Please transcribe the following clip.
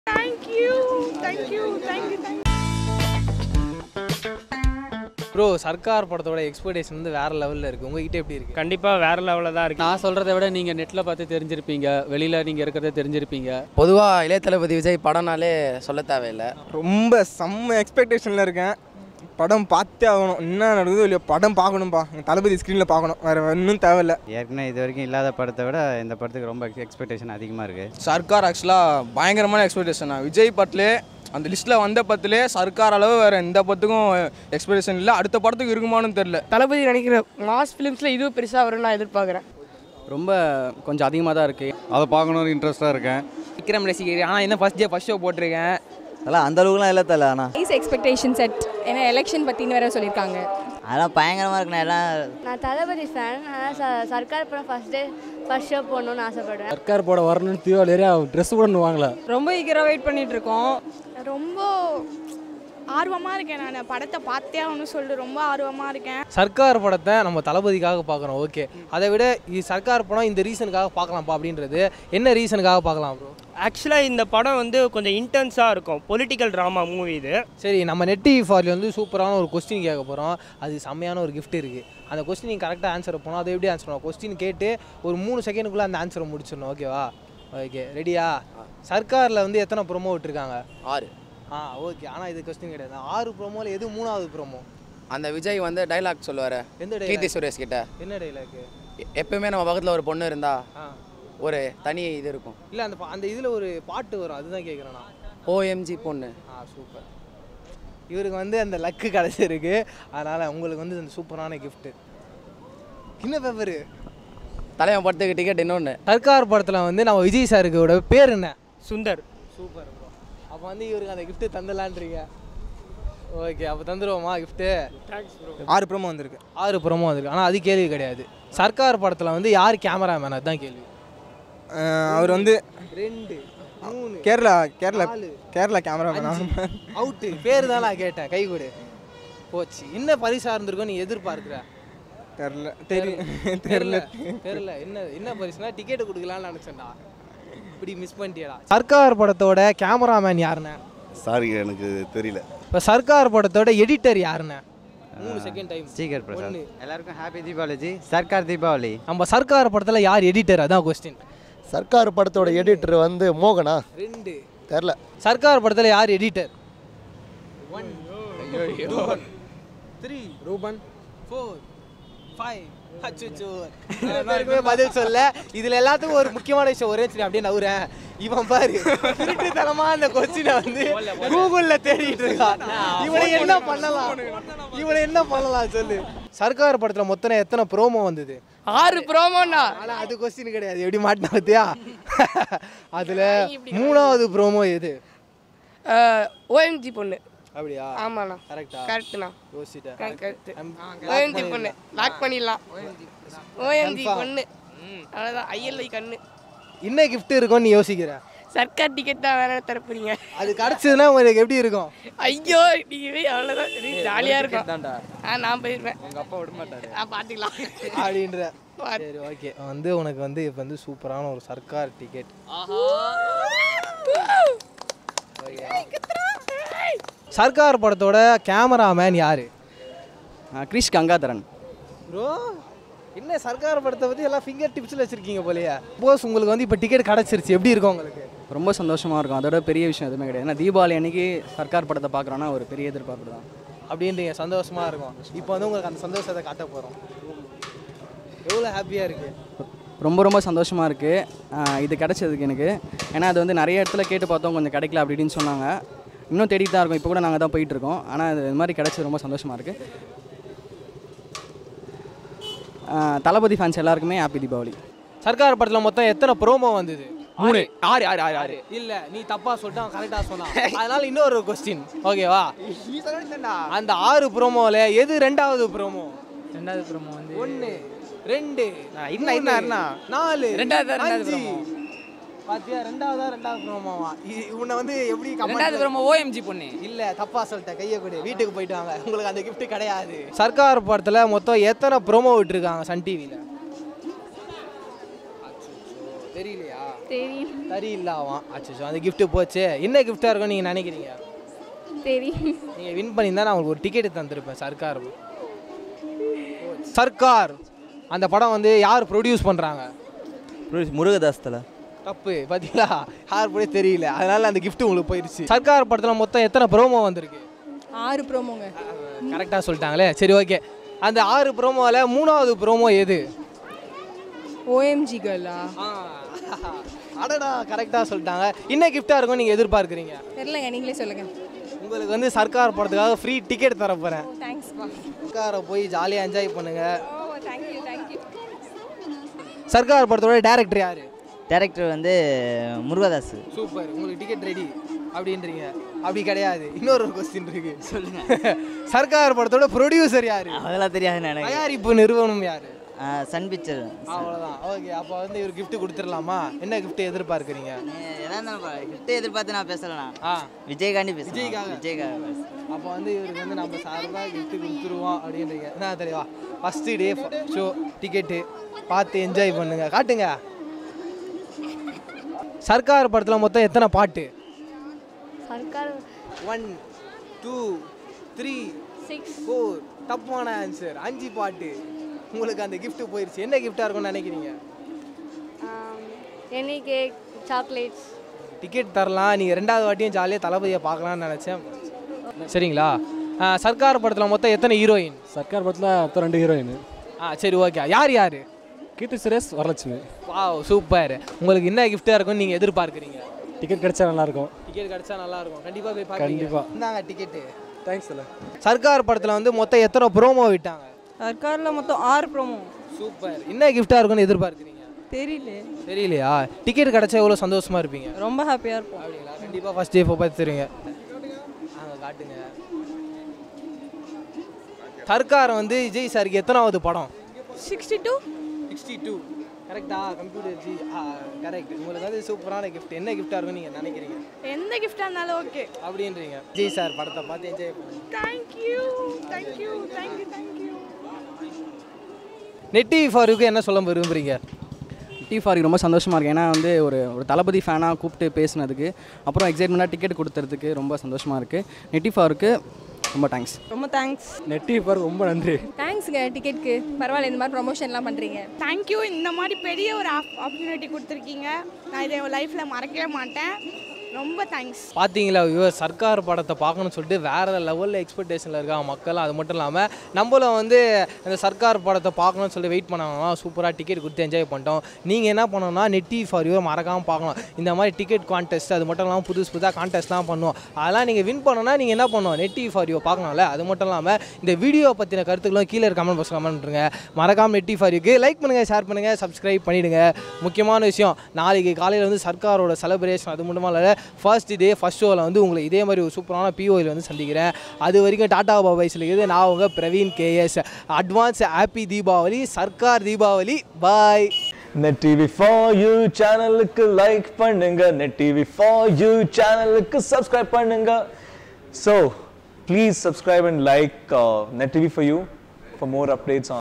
Thank you thank you thank you thank you bro Sarkar படத்தோட expectation வந்து வேற லெவலில் இருக்குது உங்ககிட்ட எப்படி இருக்கு கண்டிப்பாக வேறு லெவலில் தான் இருக்குது நான் சொல்கிறத விட நீங்கள் நெட்டில் பார்த்து தெரிஞ்சிருப்பீங்க வெளியில் நீங்கள் இருக்கிறத தெரிஞ்சிருப்பீங்க பொதுவாக இளைய தளபதி விஜய் படம்னாலே சொல்ல தேவையில்லை ரொம்ப செம்ம எக்ஸ்பெக்டேஷனில் இருக்கேன் படம் பார்த்தே ஆகணும் என்ன நடக்குதோ இல்லையோ படம் பார்க்கணும்ப்பா எங்கள் தளபதி ஸ்க்ரீனில் பார்க்கணும் வேறு ஒன்றும் தேவையில்ல ஏற்கனவே இது வரைக்கும் இல்லாத படத்தை விட இந்த படத்துக்கு ரொம்ப எக்ஸ்பெக்டேஷன் அதிகமாக இருக்குது சர்க்கார் ஆக்சுவலாக பயங்கரமான எக்ஸ்பெக்டேஷன் விஜய் படத்துலே அந்த லிஸ்ட்டில் வந்த படத்துலே சர்க்கார் அளவு வேறு எந்த படத்துக்கும் எக்ஸ்பெக்டேஷன் இல்லை அடுத்த படத்துக்கு இருக்குமான்னு தெரில தளபதி நினைக்கிற மாஸ் ஃபிலிம்ஸில் இதுவும் பெருசாக வரும்னு நான் எதிர்பார்க்குறேன் ரொம்ப கொஞ்சம் அதிகமாக தான் இருக்குது அதை பார்க்கணுன்னு இன்ட்ரெஸ்ட்டாக இருக்கேன் விக்ரம் ரசிகர் ஆனால் என்ன ஃபஸ்ட் டே ஃபஸ்ட் ஷோ போட்டிருக்கேன் அதெல்லாம் அந்த அளவுக்குலாம் இல்லை தல ஆனால் ரைஸ் எக்ஸ்பெக்டேஷன் செட் ஏன்னா எலெக்ஷன் பற்றின்னு வேற சொல்லியிருக்காங்க அதெல்லாம் பயங்கரமாக இருக்குண்ணா எல்லாம் நான் தளபதி ஃபேன் ஆனால் சர்க்கார் படம் ஃபர்ஸ்ட் டே ஃபர்ஸ்ட் ஷோ போடணும்னு ஆசைப்படுவேன் சர்க்கார் போட வரணும்னு தீபாவளி ஏரியா ட்ரெஸ் கூட ஒன்று வாங்கல ரொம்ப ஈகராக வெயிட் பண்ணிட்டு இருக்கோம் ரொம்ப ஆர்வமாக இருக்கேன் நான் படத்தை பார்த்தே ஆகணும்னு சொல்லிட்டு ரொம்ப ஆர்வமாக இருக்கேன் சர்க்கார் படத்தை நம்ம தளபதிக்காக பார்க்குறோம் ஓகே அதை விட இது சர்க்கார் படம் இந்த ரீசனுக்காக பார்க்கலாம்ப்பா அப்படின்றது என்ன ரீசனுக்காக பார்க்கலாம் ப்ரோ ஆக்சுவலாக இந்த படம் வந்து கொஞ்சம் இன்டென்ஸாக இருக்கும் பொலிட்டிக்கல் ட்ராமா மூவி இது சரி நம்ம நெட்டி ஃபார்லி வந்து சூப்பரான ஒரு கொஸ்டின் கேட்க போகிறோம் அது செம்மையான ஒரு gift இருக்குது அந்த கொஸ்டின் நீங்கள் கரெக்டாக ஆன்சர் போனோம் அதை எப்படி ஆன்சர் பண்ணணும் கொஸ்டின் கேட்டு ஒரு மூணு செகண்டுக்குள்ளே அந்த ஆன்சரை முடிச்சிடணும் ஓகேவா ஓகே ரெடியா சர்க்காரில் வந்து எத்தனை ப்ரோமோ விட்டுருக்காங்க ஆறு ஆ ஓகே ஆனால் இது கொஸ்டின் கிடையாது ஆறு ப்ரோமோவில் எது மூணாவது ப்ரோமோ அந்த விஜய் வந்து டைலாக் சொல்லுவார் எந்த கீர்த்தி டைலாக் சுரேஷ் கிட்ட என்ன டைலாக்கு எ- எப்பவுமே நம்ம பக்கத்தில் ஒரு பொண்ணு இருந்தா ஆ ஒரு தனி இது இருக்கும் இல்லை அந்த பா- அந்த இதில் ஒரு பாட்டு வரும் அதுதான் கேட்குறேன் நான் ஓஎம்ஜி பொண்ணு ஆ சூப்பர் இவருக்கு வந்து அந்த லக்கு கிடச்சிருக்கு அதனால் உங்களுக்கு வந்து அந்த சூப்பரான கிஃப்ட்டு என்ன பேப்பரு தலைவன் படத்துக்கு டிக்கெட் இன்னொன்று சர்க்கார் படத்தில் வந்து நம்ம விஜய் சாருக்கோட பேர் என்ன சுந்தர் சூப்பர் ப்ரோ அப்போ வந்து இவருக்கு அந்த கிஃப்ட்டு தந்துடலான்றீங்க ஓகே அப்போ தந்துருவோமா கிஃப்ட்டு ஆறு ப்ரோமோ வந்திருக்கு ஆறு புறமும் வந்திருக்கு ஆனால் அது கேள்வி கிடையாது சர்க்கார் படத்தில் வந்து யார் கேமராமேன் அதுதான் கேள்வி அஹ் அவர் வந்து ரெண்டு மூணு கேரளா கேரளா நாலு. கேரளா கேமரா அவுட்டு பேர் தான் நான் கேட்டேன் கை கொடு போச்சு என்ன பரிசா இருந்திருக்கும் நீ எதிர்பார்க்குற தெரில தெரியும் தெரியல தெரியல என்ன என்ன பரிசுனா டிக்கெட் கொடுக்கலாம்னு நினச்சேன்டா இப்படி மிஸ் பண்ணிட்டியடா சர்க்கார் படத்தோட கேமராமேன் யாருண்ணே சாரி எனக்கு தெரியல இப்போ சர்க்கார் படத்தோட எடிட்டர் யாருண்ணே மூணு செகண்ட் டைம் ஸ்ரீகர் பிரசாத் ஒன்று எல்லாருக்கும் ஹாப்பி தீபாவளி சர்க்கார் தீபாவளி நம்ம சர்க்கார் படத்தில் யார் எடிட்டர் அதான் கொஸ்டின் சர்க்கார் படத்தோட எடிட்டர் வந்து மோகனா ரெண்டு தெரில சர்க்கார் படத்தில் யார் editor one three Ruben four five அச்சோ பேருக்குமே பதில் சொல்ல இதுல எல்லாத்துக்கும் ஒரு முக்கியமான விஷயம் ஒரே சரி அப்படியே நவுறேன் இவன் பாரு திருட்டுத்தனமா அந்த கொஸ்டினை வந்து கூகுள்ல தேடிட்டு இருக்கான் இவனை என்ன பண்ணலாம் இவனை என்ன பண்ணலாம் சொல்லு சர்க்கார் படத்துல மொத்தம் எத்தனை ப்ரோமோ வந்தது ஆறு ப்ரோமோண்ணா ஆனா அது கொஸ்டின் கிடையாது எப்படி மாட்டினா பார்த்தியா அதுல மூணாவது ப்ரோமோ எது ஓஎம்ஜி பொண்ணு அப்படியா ஆமாண்ணா கரெக்டா கரெக்டுண்ணா யோசிச்சிட்டேன் கரெக்ட் I'm- ஓஎம்ஜி பொண்ணு லாக் பண்ணிடலாம் ஓஎம்ஜி Confirm. பொண்ணு அவ்வளோதான் ஐஎல்ஐ கண்ணு என்ன gift இருக்கும்னு நீ யோசிக்கிற சர்க்கார் டிக்கெட் தான் வேற தரப்புறீங்க அது கிடைச்சதுன்னா உங்களுக்கு எப்படி இருக்கும் ஐயோ நீங்க அவ்வளோதான் ஜாலியாக இருக்கும் தான்டா ஆ நான் போயிருப்பேன் உங்கள் அப்பா விட மாட்டாரு ஆ பார்த்துக்கலாம் அப்படின்ற சரி ஓகே வந்து உனக்கு வந்து இப்போ வந்து சூப்பரான ஒரு சர்க்கார் டிக்கெட் சர்க்கார் படத்தோட கேமராமேன் யாரு கிரிஷ் கங்காதரன் ப்ரோ என்ன சர்க்கார் படத்தை பற்றி எல்லாம் ஃபிங்கர் டிப்ஸில் வச்சுருக்கீங்க போலயே போஸ் உங்களுக்கு வந்து இப்போ டிக்கெட் கிடச்சிருச்சு எப்படி இருக்கும் உங்களுக்கு ரொம்ப சந்தோஷமாக இருக்கும் அதோட பெரிய விஷயம் எதுவுமே கிடையாது ஏன்னா தீபாவளி அன்னைக்கு சர்க்கார் படத்தை பார்க்குறோன்னா ஒரு பெரிய எதிர்பார்ப்பு தான் அப்படின்றீங்க சந்தோஷமாக இருக்கும் இப்போ வந்து உங்களுக்கு அந்த சந்தோஷத்தை காட்ட போகிறோம் எவ்வளோ ஹாப்பியாக இருக்குது ரொம்ப ரொம்ப சந்தோஷமாக இருக்குது இது கிடைச்சதுக்கு எனக்கு ஏன்னா அது வந்து நிறைய இடத்துல கேட்டு பார்த்தோம் கொஞ்சம் கிடைக்கல அப்படி இப்படின்னு சொன்னாங்க இன்னும் தேடிட்டு தான் இருக்கோம் இப்போ கூட நாங்கள் தான் போயிட்டுருக்கோம் ஆனால் அது இது மாதிரி கிடைச்சது ரொம்ப சந்தோஷமாக இருக்குது தளபதி ஃபேன்ஸ் எல்லாருக்குமே ஹாப்பி தீபாவளி சர்க்கார் படத்தில் மொத்தம் எத்தனை ப்ரோமோ வந்தது மூணு ஆறு ஆறு ஆறு ஆறு இல்ல நீ தப்பா சொல்லிட்டு அவன் கரெக்டா சொன்னான் அதனால இன்னொரு கொஸ்டின் ஓகேவா அந்த ஆறு ப்ரோமோல எது ரெண்டாவது ப்ரோமோ ரெண்டாவது ப்ரோமோ வந்து ஒன்னு ரெண்டு இன்னும் இன்னும் என்ன நாலு ரெண்டாவது- ரெண்டாவது அஞ்சு. promo. பாத்தியா ரெண்டாவதா ரெண்டாவது ப்ரோமோவா உன்னை வந்து எப்படி comment ரெண்டாவது ப்ரோமோ ஓஎம்ஜி பொண்ணு இல்ல தப்பா சொல்லிட்டேன் கையை கொடு வீட்டுக்கு போயிட்டு வாங்க உங்களுக்கு அந்த gift கிடையாது சர்க்கார் படத்துல மொத்தம் எத்தனை ப்ரோமோ விட்டுருக்காங்க சன் டிவில தெரியலையா தெரியும் சரியில்லாவான் அச்சோ அந்த gift போச்சு என்ன கிஃப்டாக இருக்கும் நீங்கள் நினைக்கிறீங்க தெரியும் நீங்கள் வின் பண்ணியிருந்தா நான் உங்களுக்கு ஒரு டிக்கெட் தந்திருப்பேன் சர்க்கார் சர்க்கார் அந்த படம் வந்து யார் ப்ரொடியூஸ் பண்ணுறாங்க முருகதாஸ் தலை தப்பு பார்த்தீங்களா யார் கூட தெரியல அதனால அந்த gift உங்களுக்கு போயிடுச்சு சர்க்கார் படத்தில் மொத்தம் எத்தனை ப்ரோமோ வந்திருக்கு ஆறு ப்ரோமோங்க கரெக்டாக சொல்லிட்டாங்களே சரி ஓகே அந்த ஆறு ப்ரோமோவில் மூணாவது ப்ரோமோ எது ஓஎம்ஜி கேர்லா அடடா கரெக்டாக சொல்லிட்டாங்க என்ன கிஃப்டாக இருக்கும் நீங்கள் எதிர்பார்க்குறீங்க தெரிலங்க நீங்களே சொல்லுங்க உங்களுக்கு வந்து சர்க்கார் படத்துக்காக ஃப்ரீ டிக்கெட் தர போகிறேன் தேங்க்ஸ்ப்பா சர்க்காரை போய் ஜாலியாக என்ஜாய் பண்ணுங்க ஓ தேங்க்யூ தேங்க்யூ சர்க்கார் படத்தோட டேரக்டர் யாரு டேரக்டர் வந்து முருகதாஸ் சூப்பர் உங்களுக்கு டிக்கெட் ரெடி அப்படின்றீங்க அப்படி கிடையாது இன்னொரு கொஸ்டின் இருக்கு சொல்லுங்க சர்க்கார் படத்தோட ப்ரொடியூசர் யாரு அதெல்லாம் தெரியாது எனக்கு தயாரிப்பு நிறுவனம் யாரு ஆ, சன் பிக்சர் அவ்வளோதான் ஓகே அப்போ வந்து இவர் gift கொடுத்துடலாமா என்ன gift எதிர்பார்க்குறீங்க கிஃப்ட் எதிர்பார்த்து நான் பேசலண்ணா ஆ விஜய்காண்டி பேசுகிறேன் விஜய்க்காக? விஜய்காக பேசுறேன். அப்போ வந்து இவருக்கு வந்து நம்ம சார்பாக gift கொடுத்துருவோம் அப்படின்றீங்க என்ன தெரியவா ஃபஸ்ட்டு டே ஷோ டிக்கெட்டு பார்த்து என்ஜாய் பண்ணுங்க காட்டுங்க சர்க்கார் படத்தில் மொத்தம் எத்தனை பாட்டு Sarkar one two three six four தப்பான ஆன்சர் அஞ்சு பாட்டு உங்களுக்கு அந்த gift போயிருச்சு என்ன கிஃப்டாக இருக்கும்னு நினைக்கிறீங்க எனி கேக் சாக்லேட்ஸ் டிக்கெட் தரலாம் நீங்கள் ரெண்டாவது வாட்டியும் ஜாலியாக தளபதியை பார்க்கலாம்னு நினச்சேன் சரிங்களா ஆ, சர்க்கார் படத்தில் மொத்தம் எத்தனை ஹீரோயின் சர்க்கார் படத்தில் மொத்தம் ரெண்டு ஹீரோயின் ஆ சரி ஓகே யார் யார் கீர்த்தி சுரேஷ் வரலட்சுமி வாவ் சூப்பர் உங்களுக்கு என்ன கிஃப்டாக இருக்கும்னு நீங்கள் எதிர்பார்க்குறீங்க டிக்கெட் கிடைச்சா நல்லாயிருக்கும் டிக்கெட் கிடைச்சா நல்லா இருக்கும் கண்டிப்பாக போய் பார்ப்பீங்க கண்டிப்பா. இந்தாங்க டிக்கெட்டு தேங்க்ஸ் இல்லை சர்க்கார் படத்தில் வந்து மொத்தம் எத்தனை ப்ரோமோ விட்டாங்க சர்க்காரில் மொத்தம் ஆறு ப்ரோமோ சூப்பர் என்ன கிஃப்டாக இருக்கும்னு எதிர்பார்க்குறீங்க தெரியல தெரியலையா டிக்கெட் கிடைச்சா எவ்வளோ சந்தோஷமா இருப்பீங்க ரொம்ப ஹாப்பியாக இருப்போம் அப்படிங்களா கண்டிப்பாக ஃபஸ்ட் டே பார்த்து தருவீங்க அங்கே காட்டுங்க சர்க்கார் வந்து விஜய் சாருக்கு எத்தனாவது படம் சிக்ஸ்டி டூ சிக்ஸ்டி டூ கரெக்டா கம்ப்யூட்டர் ஜி கரெக்ட் உங்களுக்கு வந்து சூப்பரான கிஃப்ட் என்ன கிஃப்டாக இருக்கும்னு நீங்கள் நினைக்கிறீங்க எந்த கிஃப்டாக இருந்தாலும் ஓகே அப்படின்றீங்க விஜய் சார் படத்தை பார்த்து என்ஜாய் பண்ணுங்க தேங்க்யூ தேங்க்யூ தேங்க்யூ தேங்க்யூ நெட்டி ஃபாருக்கு என்ன சொல்ல விரும்புறீங்க டி ஃபாரிக் ரொம்ப சந்தோஷமாக இருக்கு ஏன்னா வந்து ஒரு ஒரு தளபதி ஃபேனாக கூப்பிட்டு பேசுனதுக்கு அப்புறம் எக்ஸைட்மெண்ட்டாக டிக்கெட் கொடுத்ததுக்கு ரொம்ப சந்தோஷமாக இருக்குது நெட்டி ஃபாருக்கு ரொம்ப தேங்க்ஸ் ரொம்ப தேங்க்ஸ் நெட்டி ஃபார் ரொம்ப நன்றி தேங்க்ஸுங்க டிக்கெட்க்கு பரவாயில்ல இந்த மாதிரி ப்ரொமோஷன்லாம் பண்ணுறீங்க தேங்க்யூ இந்த மாதிரி பெரிய ஒரு ஆப்பர்ச்சுனிட்டி கொடுத்துருக்கீங்க நான் இதை என் லைஃப்பில் மறக்கவே மாட்டேன் ரொம்ப தேங்க்ஸ் பார்த்தீங்களா இவர் சர்க்கார் படத்தை பார்க்கணும்னு சொல்லிட்டு வேறு லெவலில் எக்ஸ்பெக்டேஷனில் இருக்காங்க மக்கள் அது மட்டும் இல்லாமல் நம்மளும் வந்து இந்த சர்க்கார் படத்தை பார்க்கணும்னு சொல்லி வெயிட் பண்ணாங்கன்னா சூப்பராக டிக்கெட் கொடுத்து என்ஜாய் பண்ணிட்டோம் நீங்கள் என்ன பண்ணணும்னா நெட்டி ஃபார் யூ மறக்காமல் பார்க்கணும் இந்த மாதிரி டிக்கெட் கான்டெஸ்ட் அது மட்டும் இல்லாமல் புதுசு புதுசாக கான்டெஸ்ட்லாம் பண்ணுவோம் அதெல்லாம் நீங்கள் வின் பண்ணணும்னா நீங்கள் என்ன பண்ணணும் நெட்டி ஃபார் யூ பார்க்கணும்ல அது மட்டும் இல்லாமல் இந்த வீடியோ பற்றின கருத்துக்களும் கீழே கமெண்ட் பாக்ஸ் கமெண்ட் பண்ணுங்க மறக்காமல் நெட்டி ஃபார் யூக்கு லைக் பண்ணுங்கள் ஷேர் பண்ணுங்கள் சப்ஸ்கிரைப் பண்ணிவிடுங்க முக்கியமான விஷயம் நாளைக்கு காலையில் வந்து சர்க்காரோட செலிப்ரேஷன் அது மட்டும் இல்லை ஃபர்ஸ்ட் டே ஃபர்ஸ்ட் ஷோவில் வந்து உங்களை இதே மாதிரி ஒரு சூப்பரான பிஓயில் வந்து சந்திக்கிறேன் அது வரைக்கும் டாடா பாபாய் சொல்லிக்கிறது நான் உங்க Praveen KS advance happy Deepavali Sarkar Deepavali bye net TV for you சேனலுக்கு லைக் பண்ணுங்க நெட் டிவி ஃபார் யூ சேனலுக்கு சப்ஸ்கிரைப் பண்ணுங்க so please subscribe and like net TV for you for more updates on